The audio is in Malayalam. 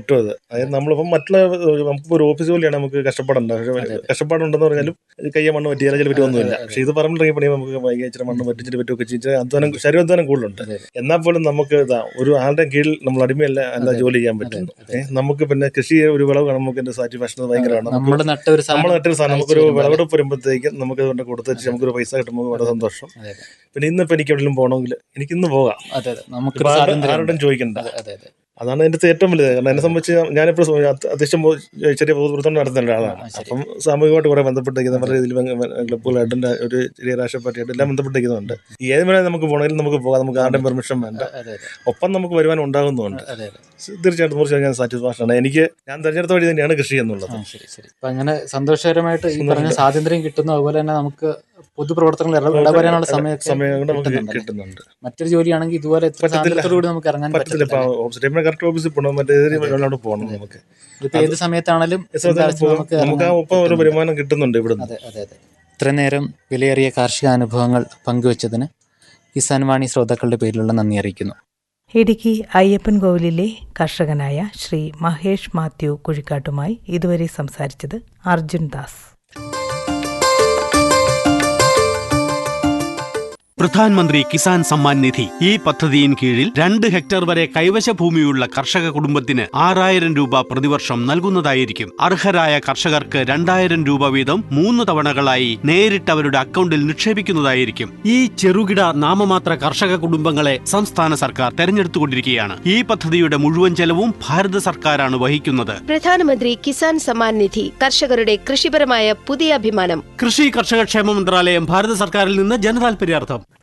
ഏറ്റവും അത് അതായത് നമ്മളിപ്പം മറ്റുള്ള നമുക്കിപ്പോൾ ഒരു ഓഫീസ് ജോലിയാണ് നമുക്ക് കഷ്ടപ്പാടുണ്ട് പക്ഷേ കഷ്ടപ്പാടുണ്ടെന്ന് പറഞ്ഞാലും കയ്യെ മണ്ണ് പറ്റിയാലും ചില പറ്റുമൊന്നുമില്ല പക്ഷേ ഇത് പറമ്പിലിറങ്ങി പണിയുമ്പോൾ നമുക്ക് വൈകി ഇച്ചിരി മണ്ണ് പറ്റിച്ചിട്ട് പറ്റുമൊക്കെ ചെയ്തിട്ട് അധ്വാനം ശരീരാധ്വാനം കൂടുതലുണ്ട് എന്നാൽ പോലും നമുക്ക് ഇതാ ഒരു ആളുടെ കീഴിൽ നമ്മൾ അടിമയല്ല എന്താ ജോലി ചെയ്യാൻ പറ്റുന്നു ഏഹ് നമുക്ക് പിന്നെ കൃഷി ഒരു വിളവ് കാണുമ്പോൾ നമുക്ക് എൻ്റെ സാറ്റിസ്ഫാക്ഷൻ ഭയങ്കരമാണ് നമുക്ക് നമ്മൾ നട്ട ഒരു നമ്മൾ സാധനം നട്ടൊരു സാധനം നമുക്കൊരു വിളവെടുപ്പ് വരുമ്പോഴത്തേക്ക് നമുക്ക് അതുകൊണ്ട് കൊടുത്തിട്ട് നമുക്കൊരു പൈസ കിട്ടുമ്പോൾ വളരെ സന്തോഷം അതെ, അതെ. പിന്നെ ഇന്നിപ്പോൾ എനിക്ക് എവിടെയെങ്കിലും പോകണമെങ്കിൽ എനിക്ക് ഇന്ന് പോകാം അതെ അതെ നമുക്ക് ഇപ്പൊ ആരുടെ- ആരോടും ചോദിക്കണ്ട അതെ അതെ അതെ അതാണ് എൻ്റെ അടുത്ത് ഏറ്റവും വലുത് കാരണം എന്നെ സംബന്ധിച്ച് ഞാനിപ്പോൾ അത്യാവശ്യം പോ- ചെറിയ പൊതുപ്രവർത്തനം നടത്തുന്ന ഒരാളാണ് ആ, ശരി. അപ്പം സാമൂഹികമായിട്ട് കുറെ ബന്ധപ്പെട്ടിരിക്കുന്ന പല രീതിയിൽ ക്ലബ്ബുകളായിട്ടും ഒരു ചെറിയ രാഷ്ട്രീയ പാർട്ടിയായിട്ട് എല്ലാം ബന്ധപ്പെട്ടിരിക്കുന്നുണ്ട് ഏത് വേണേൽ നമുക്ക് പോകണമെങ്കിലും നമുക്ക് പോകാം നമുക്ക് ആരുടെയും പെർമിഷൻ വേണ്ട അതെ അതെ ഒപ്പം നമുക്ക് വരുമാനം ഉണ്ടാകുന്നുണ്ട് അതെ അതെ തീർച്ചയായിട്ടും തീർച്ചയായും ഞാൻ സാറ്റിസ്ഫാക്ഷൻ ആണ് എനിക്ക് ഞാൻ തെരഞ്ഞെടുത്ത വഴി തന്നെയാണ് കൃഷി എന്നുള്ളത് ആ ശരി ശരി അപ്പൊ അങ്ങനെ സന്തോഷകരമായിട്ട് ഈ പറഞ്ഞ സ്വാതന്ത്ര്യം കിട്ടുന്നു അതുപോലെ തന്നെ നമുക്ക് പൊതുപ്രവർത്തനങ്ങൾ ഇട- ഇടപെടാനുള്ള സമയമൊക്കെ സമയം കൊണ്ട് നമുക്ക് കിട്ടുന്നുണ്ടല്ലേ? കിട്ടുന്നുണ്ട് മറ്റൊരു ജോലിയാണെങ്കിൽ ഇതുപോലെ എത്ര പറ്റത്തില്ല. സ്വാതന്ത്ര്യത്തോടുകൂടി നമുക്ക് ഇറങ്ങാൻ പറ്റത്തില്ല പറ്റത്തില്ല ഇപ്പൊ ഓഫീസ് കറക്റ്റ് ഓഫീസിൽ പോകണം മറ്റേ അവിടെ പോകണം നമുക്ക് ഇതിപ്പോ ഏത് സമയത്താണെങ്കിലും ഈ സമയത്ത് എന്താ നമുക്ക് നമുക്ക് ആ ഇറങ്ങാൻ ഒപ്പം ഒരു പറ്റുന്നുണ്ട്. വരുമാനം കിട്ടുന്നുണ്ട് ഇവിടുന്ന് അതെ അതെ അതെ ഇത്രയും നേരം വിലയേറിയ കാർഷിക അനുഭവങ്ങൾ പങ്കുവച്ചതിന് കിസാൻ വാണി ശ്രോതാക്കളുടെ പേരിലുള്ള നന്ദി അറിയിക്കുന്നു ഇടുക്കി അയ്യപ്പൻ കോവിലിലെ കർഷകനായ ശ്രീ മഹേഷ് മാത്യു കുഴിക്കാട്ടുമായി ഇതുവരെ സംസാരിച്ചത് അർജുൻ ദാസ് പ്രധാൻമന്ത്രി കിസാൻ സമ്മാൻ നിധി ഈ പദ്ധതിയിൻ കീഴിൽ രണ്ട് ഹെക്ടർ വരെ കൈവശ ഭൂമിയുള്ള കർഷക കുടുംബത്തിന് ആറായിരം രൂപ പ്രതിവർഷം നൽകുന്നതായിരിക്കും അർഹരായ കർഷകർക്ക് രണ്ടായിരം രൂപ വീതം മൂന്ന് തവണകളായി നേരിട്ട് അവരുടെ അക്കൗണ്ടിൽ നിക്ഷേപിക്കുന്നതായിരിക്കും ഈ ചെറുകിട നാമമാത്ര കർഷക കുടുംബങ്ങളെ സംസ്ഥാന സർക്കാർ തെരഞ്ഞെടുത്തുകൊണ്ടിരിക്കുകയാണ് ഈ പദ്ധതിയുടെ മുഴുവൻ ചെലവും ഭാരത സർക്കാരാണ് വഹിക്കുന്നത് പ്രധാനമന്ത്രി കിസാൻ സമ്മാൻ നിധി കർഷകരുടെ കൃഷിപരമായ പുതിയ അഭിമാനം കൃഷി കർഷക ക്ഷേമ മന്ത്രാലയം ഭാരത സർക്കാരിൽ നിന്ന് ജനതാൽപര്യാർത്ഥം